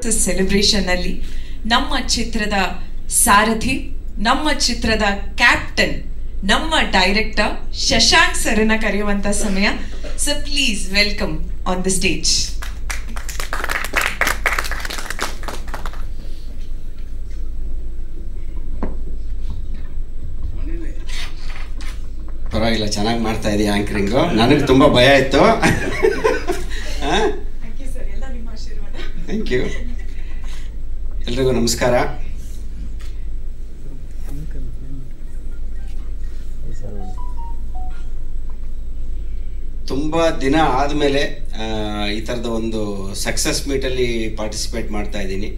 success celebration ಅಲ್ಲಿ ನಮ್ಮ ಚಿತ್ರದ ಸಾರಥಿ ನಮ್ಮ ಚಿತ್ರದ ಕ್ಯಾಪ್ಟನ್ ನಮ್ಮ ಡೈರೆಕ್ಟರ್ ಶಶಾಂಕ್ ಸರ್ನ ಕರೆಯುವಂತ ಸಮಯ so please welcome on the stage ಪರವಾಗಿಲ್ಲ ಚೆನ್ನಾಗಿ ಮಾಡ್ತಾ ಇದೀಯ ಆಂಕರಿಂಗು ನನಗೆ ತುಂಬ ಭಯ ಇತ್ತು ಥ್ಯಾಂಕ್ ಯು ಎಲ್ರಿಗೂ ನಮಸ್ಕಾರ ತುಂಬ ದಿನ ಆದಮೇಲೆ ಈ ಥರದ ಒಂದು ಸಕ್ಸಸ್ ಮೀಟಲ್ಲಿ ಪಾರ್ಟಿಸಿಪೇಟ್ ಮಾಡ್ತಾ ಇದ್ದೀನಿ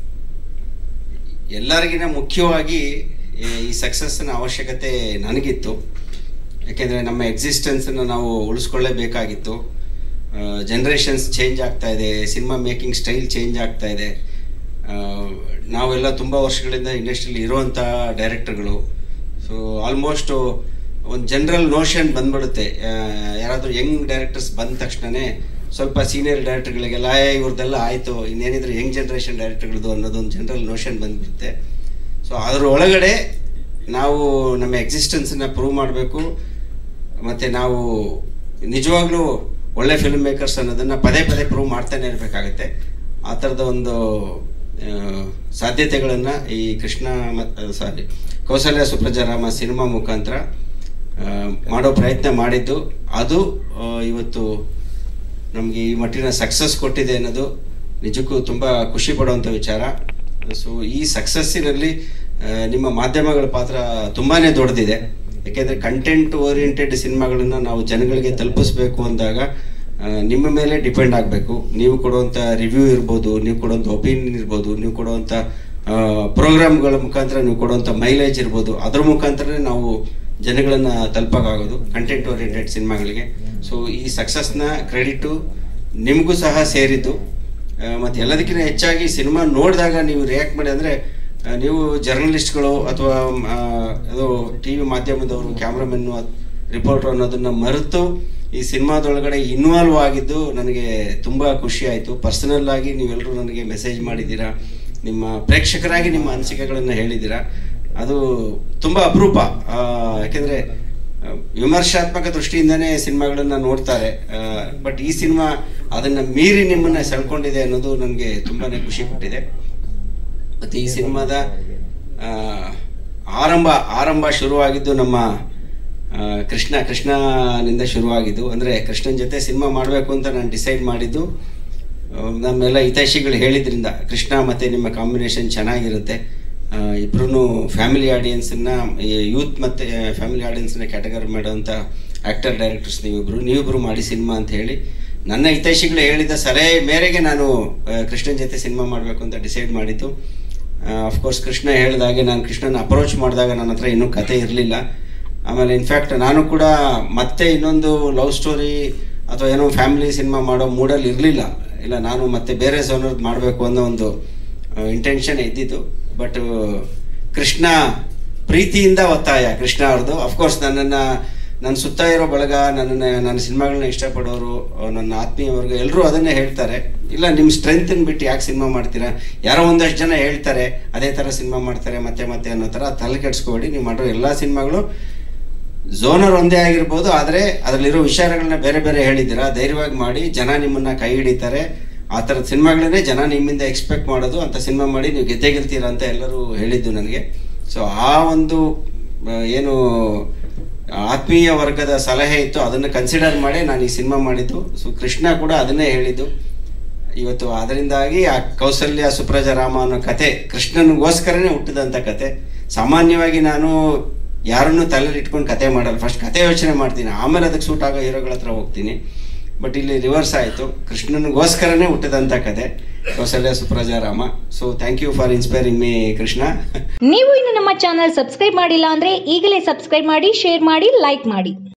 ಎಲ್ಲರಿಗಿನ ಮುಖ್ಯವಾಗಿ ಈ- ಈ ಸಕ್ಸಸ್ನ ಅವಶ್ಯಕತೆ ನನಗಿತ್ತು ಯಾಕೆಂದರೆ ನಮ್ಮ ಎಕ್ಸಿಸ್ಟೆನ್ಸನ್ನು ನಾವು ಉಳಿಸ್ಕೊಳ್ಳೇಬೇಕಾಗಿತ್ತು ಜನ್ರೇಷನ್ಸ್ ಚೇಂಜ್ ಆಗ್ತಾ ಇದೆ ಸಿನಿಮಾ ಮೇಕಿಂಗ್ ಸ್ಟೈಲ್ ಚೇಂಜ್ ಆಗ್ತಾ ಇದೆ ಆ, ನಾವೆಲ್ಲ ತುಂಬ ವರ್ಷಗಳಿಂದ ಇಂಡಸ್ಟ್ರಿಯಲ್ಲಿ ಇರುವಂಥ ಡೈರೆಕ್ಟರ್ಗಳು ಸೊ ಆಲ್ಮೋಸ್ಟ್ ಒಂದು ಜನರಲ್ ನೋಷನ್ ಬಂದ್ಬಿಡುತ್ತೆ ಆ, ಯಾರಾದರೂ ಯಂಗ್ ಡೈರೆಕ್ಟರ್ಸ್ ಬಂದ ತಕ್ಷಣವೇ ಸ್ವಲ್ಪ ಸೀನಿಯರ್ ಡೈರೆಕ್ಟರ್ಗಳಿಗೆಲ್ಲ "ಏ, ಇವ್ರದ್ದೆಲ್ಲ ಆಯಿತು ಇನ್ನೇನಿದ್ರೆ ಯಂಗ್ ಜನ್ರೇಷನ್ ಡೈರೆಕ್ಟರ್ಗಳದ್ದು ಅನ್ನೋದೊಂದು ಜನರಲ್ ನೋಷನ್ ಬಂದ್ಬಿಡುತ್ತೆ ಸೊ ಅದ್ರ ಒಳಗಡೆ ನಾವು ನಮ್ಮ ಎಕ್ಸಿಸ್ಟೆನ್ಸನ್ನ ಪ್ರೂವ್ ಮಾಡಬೇಕು ಮತ್ತು ನಾವು ನಿಜವಾಗ್ಲೂ ಒಳ್ಳೆ ಫಿಲ್ಮ್ ಮೇಕರ್ಸ್ ಅನ್ನೋದನ್ನು ಪದೇ ಪದೇ ಪ್ರೂವ್ ಮಾಡ್ತಾನೆ ಇರಬೇಕಾಗತ್ತೆ ಆ ಥರದ ಒಂದು ಸಾಧ್ಯತೆಗಳನ್ನು ಈ ಕೃಷ್ಣ ಸಾರಿ ಕೌಸಲ್ಯ ಸುಪ್ರಜಾರಾಮ ಸಿನಿಮಾ ಮುಖಾಂತರ ಆ, ಮಾಡೋ ಪ್ರಯತ್ನ ಮಾಡಿದ್ದು ಅದು ಆ, ಇವತ್ತು ನಮಗೆ ಈ ಮಟ್ಟಿನ ಸಕ್ಸಸ್ ಕೊಟ್ಟಿದೆ ಅನ್ನೋದು ನಿಜಕ್ಕೂ ತುಂಬ ಖುಷಿ ಪಡುವಂಥ ವಿಚಾರ ಸೊ ಈ ಸಕ್ಸಸ್ಸಿನಲ್ಲಿ ನಿಮ್ಮ ಮಾಧ್ಯಮಗಳ ಪಾತ್ರ ತುಂಬಾ ದೊಡ್ಡದಿದೆ ಯಾಕೆಂದರೆ ಕಂಟೆಂಟ್ ಓರಿಯೆಂಟೆಡ್ ಸಿನಿಮಾಗಳನ್ನು ನಾವು ಜನಗಳಿಗೆ ತಲುಪಿಸ್ಬೇಕು ಅಂದಾಗ ಆ, ನಿಮ್ಮ ಮೇಲೆ ಡಿಪೆಂಡ್ ಆಗಬೇಕು ನೀವು ಕೊಡುವಂಥ ರಿವ್ಯೂ ಇರ್ಬೋದು ನೀವು ಕೊಡುವಂಥ ಒಪಿನಿಯನ್ ಇರ್ಬೋದು ನೀವು ಕೊಡುವಂಥ ಪ್ರೋಗ್ರಾಮ್ಗಳ ಮುಖಾಂತರ ನೀವು ಕೊಡುವಂಥ ಮೈಲೇಜ್ ಇರ್ಬೋದು ಅದ್ರ ಮುಖಾಂತರನೇ ನಾವು ಜನಗಳನ್ನು ತಲುಪಕ್ಕಾಗೋದು ಕಂಟೆಂಟ್ ಓರಿಯೆಂಟೆಡ್ ಸಿನಿಮಾಗಳಿಗೆ ಸೊ ಈ ಸಕ್ಸಸ್ನ ಕ್ರೆಡಿಟು ನಿಮಗೂ ಸಹ ಸೇರಿದ್ದು ಮತ್ತು ಎಲ್ಲದಕ್ಕಿಂತ ಹೆಚ್ಚಾಗಿ ಸಿನಿಮಾ ನೋಡಿದಾಗ ನೀವು ರಿಯಾಕ್ಟ್ ಮಾಡಿ ಅಂದರೆ ನೀವು ಜರ್ನಲಿಸ್ಟ್ಗಳು ಅಥವಾ ಅದು ಟಿ ವಿ ಮಾಧ್ಯಮದವರು ಕ್ಯಾಮ್ರಾಮನ್ನು ರಿಪೋರ್ಟರ್ ಅನ್ನೋದನ್ನು ಮರೆತು ಈ ಸಿನಿಮಾದೊಳಗಡೆ ಇನ್ವಾಲ್ವ್ ಆಗಿದ್ದು ನನಗೆ ತುಂಬ ಖುಷಿ ಆಯಿತು ಪರ್ಸನಲ್ ಆಗಿ ನೀವೆಲ್ಲರೂ ನನಗೆ ಮೆಸೇಜ್ ಮಾಡಿದ್ದೀರಾ ನಿಮ್ಮ ಪ್ರೇಕ್ಷಕರಾಗಿ ನಿಮ್ಮ ಅನಿಸಿಕೆಗಳನ್ನು ಹೇಳಿದ್ದೀರಾ ಅದು ತುಂಬ ಅಪರೂಪ ಆ, ಯಾಕೆಂದರೆ ಆ, ವಿಮರ್ಶಾತ್ಮಕ ದೃಷ್ಟಿಯಿಂದನೇ ಸಿನಿಮಾಗಳನ್ನ ನೋಡ್ತಾರೆ ಬಟ್ ಈ ಸಿನಿಮಾ ಅದನ್ನ ಮೀರಿ ನಿಮ್ಮನ್ನ ಸೆಳ್ಕೊಂಡಿದೆ ಅನ್ನೋದು ನನಗೆ ತುಂಬಾನೇ ಖುಷಿ ಕೊಟ್ಟಿದೆ ಮತ್ತೆ ಈ ಸಿನಿಮಾದ ಆ, ಆರಂಭ ಆರಂಭ ಶುರುವಾಗಿದ್ದು ನಮ್ಮ ಆ, ಕೃಷ್ಣ ಕೃಷ್ಣನಿಂದ ಶುರುವಾಗಿದ್ದು ಅಂದರೆ ಕೃಷ್ಣನ ಜೊತೆ ಸಿನಿಮಾ ಮಾಡಬೇಕು ಅಂತ ನಾನು ಡಿಸೈಡ್ ಮಾಡಿದ್ದು ಆ, ನಮ್ಮೆಲ್ಲ ಹಿತೈಷಿಗಳು ಹೇಳಿದ್ರಿಂದ ಕೃಷ್ಣ ಮತ್ತು ನಿಮ್ಮ ಕಾಂಬಿನೇಷನ್ ಚೆನ್ನಾಗಿರುತ್ತೆ ಇಬ್ಬರೂ ಫ್ಯಾಮಿಲಿ ಆಡಿಯನ್ಸನ್ನ ಯೂತ್ ಮತ್ತು ಫ್ಯಾಮಿಲಿ ಆಡಿಯನ್ಸ್ನ ಕ್ಯಾಟಗರಿ ಮಾಡೋಂಥ ಆ್ಯಕ್ಟರ್ ಡೈರೆಕ್ಟರ್ಸ್ ನೀವಿಬ್ಬರು ನೀವಿಬ್ಬರು ಮಾಡಿ ಸಿನಿಮಾ ಅಂತ ಹೇಳಿ ನನ್ನ ಹಿತೈಷಿಗಳು ಹೇಳಿದ ಸಲಹೆ ಮೇರೆಗೆ ನಾನು ಆ, ಕೃಷ್ಣನ ಜೊತೆ ಸಿನಿಮಾ ಮಾಡಬೇಕು ಅಂತ ಡಿಸೈಡ್ ಮಾಡಿದ್ದು ಅಫ್ಕೋರ್ಸ್ ಕೃಷ್ಣ ಹೇಳಿದಾಗೆ ನಾನು ಕೃಷ್ಣನ ಅಪ್ರೋಚ್ ಮಾಡಿದಾಗ ನನ್ನ ಹತ್ರ ಇನ್ನೂ ಕತೆ ಇರಲಿಲ್ಲ ಆಮೇಲೆ ಇನ್ಫ್ಯಾಕ್ಟ್ ನಾನು ಕೂಡ ಮತ್ತೆ ಇನ್ನೊಂದು ಲವ್ ಸ್ಟೋರಿ ಅಥವಾ ಏನೋ ಫ್ಯಾಮಿಲಿ ಸಿನಿಮಾ ಮಾಡೋ ಮೂಡಲ್ಲಿ ಇರಲಿಲ್ಲ ಇಲ್ಲ ನಾನು ಮತ್ತೆ ಬೇರೆ ಝೋನರ್ದು ಮಾಡಬೇಕು ಅನ್ನೋ ಒಂದು ಇಂಟೆನ್ಷನ್ ಇದ್ದಿದ್ದು ಬಟ್ ಕೃಷ್ಣ ಪ್ರೀತಿಯಿಂದ ಒತ್ತಾಯ ಕೃಷ್ಣ ಅವ್ರದ್ದು ಅಫ್ಕೋರ್ಸ್ ನನ್ನನ್ನು ನನ್ನ ಸುತ್ತ ಇರೋ ಬಳಗ ನನ್ನನ್ನು ನನ್ನ ಸಿನಿಮಾಗಳನ್ನ ಇಷ್ಟಪಡೋರು ಅಹ್, ನನ್ನ ಆತ್ಮೀಯವರ್ಗ ಎಲ್ಲರೂ ಅದನ್ನೇ ಹೇಳ್ತಾರೆ ಇಲ್ಲ ನಿಮ್ಮ ಸ್ಟ್ರೆಂತನ್ನು ಬಿಟ್ಟು ಯಾಕೆ ಸಿನಿಮಾ ಮಾಡ್ತೀರಾ ಯಾರೋ ಒಂದಷ್ಟು ಜನ ಹೇಳ್ತಾರೆ ಅದೇ ಥರ ಸಿನಿಮಾ ಮಾಡ್ತಾರೆ ಮತ್ತೆ ಮತ್ತೆ ಅನ್ನೋ ಥರ ತಲೆ ಕೆಡಿಸ್ಕೊಬೇಡಿ ನೀವು ಮಾಡೋ ಎಲ್ಲ ಸಿನಿಮಾಗಳು ಝೋನರ್ ಒಂದೇ ಆಗಿರ್ಬೋದು ಆದರೆ ಅದರಲ್ಲಿರೋ ವಿಚಾರಗಳನ್ನ ಬೇರೆ ಬೇರೆ ಹೇಳಿದ್ದೀರಾ ಧೈರ್ಯವಾಗಿ ಮಾಡಿ ಜನ ನಿಮ್ಮನ್ನ ಕೈ ಹಿಡಿತಾರೆ ಆ ಥರದ ಸಿನಿಮಾಗಳನ್ನೇ ಜನ ನಿಮ್ಮಿಂದ ಎಕ್ಸ್ಪೆಕ್ಟ್ ಮಾಡೋದು ಅಂತ ಸಿನಿಮಾ ಮಾಡಿ ನೀವು ಗೆದ್ದೇ ಗೆಲ್ತೀರಾ ಅಂತ ಎಲ್ಲರೂ ಹೇಳಿದ್ದು ನನಗೆ ಸೊ ಆ ಒಂದು ಆ, ಏನು ಆತ್ಮೀಯ ವರ್ಗದ ಸಲಹೆ ಇತ್ತು ಅದನ್ನು ಕನ್ಸಿಡರ್ ಮಾಡಿ ನಾನು ಈ ಸಿನಿಮಾ ಮಾಡಿದ್ದು ಸೊ ಕೃಷ್ಣ ಕೂಡ ಅದನ್ನೇ ಹೇಳಿದ್ದು ಇವತ್ತು ಅದರಿಂದಾಗಿ ಆ ಕೌಸಲ್ಯ ಸುಪ್ರಜ ರಾಮ ಅನ್ನೋ ಕತೆ ಕೃಷ್ಣನಿಗೋಸ್ಕರನೇ ಹುಟ್ಟಿದಂಥ ಕತೆ ಸಾಮಾನ್ಯವಾಗಿ ನಾನು ಯಾರನ್ನು ತಲೆಯಲ್ಲಿ ಇಟ್ಕೊಂಡು ಕತೆ ಮಾಡಲ್ಲ ಫಸ್ಟ್ ಕತೆ ಯೋಚನೆ ಮಾಡ್ತೀನಿ ಆಮೇಲೆ ಅದಕ್ಕೆ ಸೂಟ್ ಆಗೋ ಹೀರೋಗಳ ಹತ್ರ ಹೋಗ್ತೀನಿ ಬಟ್ ಇಲ್ಲಿ ರಿವರ್ಸ್ ಆಯಿತು ಕೃಷ್ಣನಿಗೋಸ್ಕರನೇ ಹುಟ್ಟಿದಂಥ ಕತೆ Kausalya Supraja Rama so thank you for inspiring me Krishna ನೀವು ಇನ್ನು ನಮ್ಮ ಚಾನಲ್ ಸಬ್ಸ್ಕ್ರೈಬ್ ಮಾಡಿಲ್ಲ ಅಂದ್ರೆ ಈಗಲೇ ಸಬ್ಸ್ಕ್ರೈಬ್ ಮಾಡಿ ಶೇರ್ ಮಾಡಿ ಲೈಕ್ ಮಾಡಿ